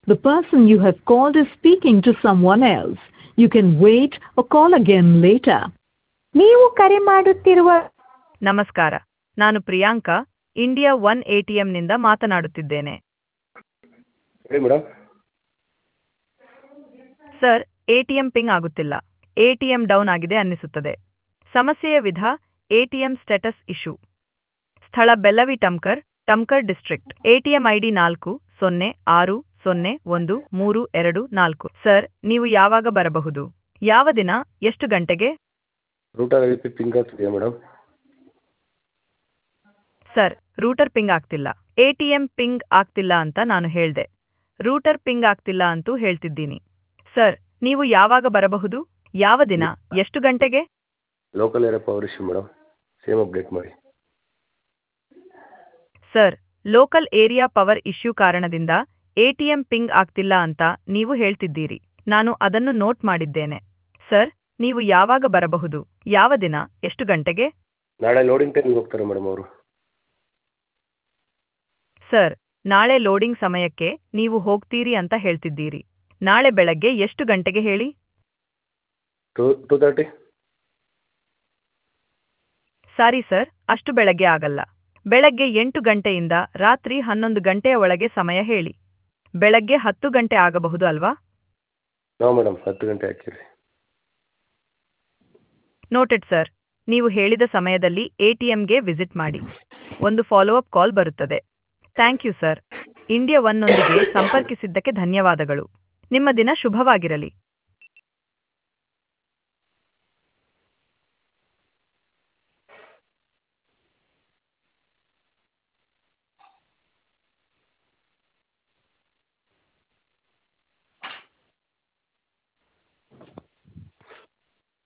The person you have called is speaking to someone else. You can wait or call again later. ನೀವು ಕರೆ ಮಾಡುತ್ತಿರುವ ನಮಸ್ಕಾರ ನಾನು Priyanka India one ಎಟಿಎಂನಿಂದ ಮಾತನಾಡುತ್ತಿದ್ದೇನೆ ಹೇಳಿ ಮೇಡಮ್ ಸರ್ ಎಟಿಎಂ ಪಿಂಗ್ ಆಗುತ್ತಿಲ್ಲ ಎಟಿಎಂ ಡೌನ್ ಆಗಿದೆ ಅನ್ನಿಸುತ್ತದೆ ಸಮಸ್ಯೆಯ ವಿಧ ಎಟಿಎಂ ಸ್ಟೇಟಸ್ ಇಶ್ಯೂ ಸ್ಥಳ Bellavi Tumkur Tumkur district ATM ID ನಾಲ್ಕು ಸೊನ್ನೆ ಆರು ಸೊನ್ನೆ ಒಂದು ಮೂರು ಎರಡು ನಾಲ್ಕು ಸರ್ ನೀವು ಯಾವಾಗ ಬರಬಹುದು ಯಾವ ದಿನ ಎಷ್ಟು ಗಂಟೆಗೆ ರೂಟರ್ ಐ ಪಿ ಪಿಂಕ್ ಆಗ್ತಿದೆಯಾ ಮೇಡಮ್ ಸರ್ ರೂಟರ್ ಪಿಂಗ್ ಆಗ್ತಿಲ್ಲ ಎಟಿಎಂ ಪಿಂಗ್ ಆಗ್ತಿಲ್ಲ ಅಂತ ನಾನು ಹೇಳ್ದೆ ರೂಟರ್ ಪಿಂಗ್ ಆಗ್ತಿಲ್ಲ ಅಂತೂ ಹೇಳ್ತಿದ್ದೀನಿ ಸರ್ ನೀವು ಯಾವಾಗ ಬರಬಹುದು ಯಾವ ದಿನ ಎಷ್ಟು ಗಂಟೆಗೆ local area power issue madam same update ಮಾಡಿ sir local area power issue ಕಾರಣದಿಂದ ಎಟಿಎಂ ಪಿಂಗ್ ಆಗ್ತಿಲ್ಲ ಅಂತ ನೀವು ಹೇಳ್ತಿದ್ದೀರಿ ನಾನು ಅದನ್ನು ನೋಟ್ ಮಾಡಿದ್ದೇನೆ ಸರ್ ನೀವು ಯಾವಾಗ ಬರಬಹುದು ಯಾವ ದಿನ ಎಷ್ಟು ಗಂಟೆಗೆ ನಾಳೆ ಲೋಡಿಂಗ್ ಟೈಮಿಗೆ ಹೋಗ್ತಾರೆ ಮೇಡಮ್ ಅವರು ಸರ್ ನಾಳೆ ಲೋಡಿಂಗ್ ಸಮಯಕ್ಕೆ ನೀವು ಹೋಗ್ತೀರಿ ಅಂತ ಹೇಳ್ತಿದ್ದೀರಿ ನಾಳೆ ಬೆಳಗ್ಗೆ ಎಷ್ಟು ಗಂಟೆಗೆ ಹೇಳಿ two two thirty sorry sir ಅಷ್ಟು ಬೆಳಗ್ಗೆ ಆಗಲ್ಲ ಬೆಳಗ್ಗೆ ಎಂಟು ಗಂಟೆಯಿಂದ ರಾತ್ರಿ ಹನ್ನೊಂದು ಗಂಟೆಯ ಒಳಗೆ ಸಮಯ ಹೇಳಿ ಬೆಳಗ್ಗೆ ಹತ್ತು ಗಂಟೆ ಆಗಬಹುದು ಅಲ್ವಾ ನೋ ಮೇಡಮ್ ಹತ್ತು ಗಂಟೆ ಹಾಕಿರಿ ನೋಟೆಡ್ ಸರ್ ನೀವು ಹೇಳಿದ ಸಮಯದಲ್ಲಿ ಎಟಿಎಂಗೆ ವಿಸಿಟ್ ಮಾಡಿ ಒಂದು ಫಾಲೋ ಅಪ್ ಕಾಲ್ ಬರುತ್ತದೆ ಥ್ಯಾಂಕ್ ಯು ಸರ್ ಇಂಡಿಯಾ ಒನ್ನೊಂದಿಗೆ ಸಂಪರ್ಕಿಸಿದ್ದಕ್ಕೆ ಧನ್ಯವಾದಗಳು ನಿಮ್ಮ ದಿನ ಶುಭವಾಗಿರಲಿ